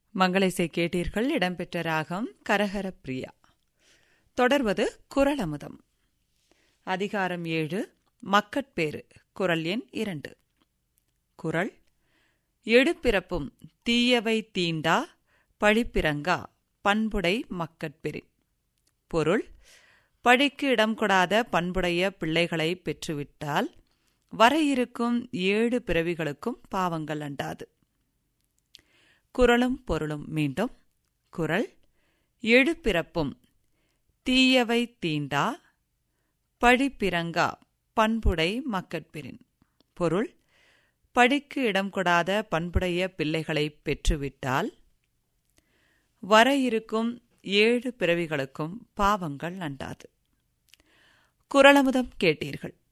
மங்களேசை கேட்டீர்கள் இடம்பெற்ற ராகம் கரஹர பிரியா தொடர்வது குரலமுதம் அதிகாரம் ஏழு மக்கட்பேறு குரல் எண் இரண்டு குரல் எடுப்பிறப்பும் தீயவை தீண்டா பழிப்பிறங்கா பண்புடை மக்கட்பெறின் பொருள் பழிக்கு இடம் கொடாத பண்புடைய பிள்ளைகளை பெற்றுவிட்டால் வர இருக்கும் ஏழு பிறவிகளுக்கும் பாவங்கள் அண்டாது குரலும் பொருளும் மீண்டும் குரல் எழுப்பிறப்பும் தீயவை தீண்டா பழிப்பிறங்கா பண்புடை மக்கட்பிரின் பொருள் படிக்கு இடம் கொடாத பண்புடைய பிள்ளைகளை பெற்றுவிட்டால் வர இருக்கும் ஏழு பிறவிகளுக்கும் பாவங்கள் அண்டாது குரலமுதம் கேட்டீர்கள்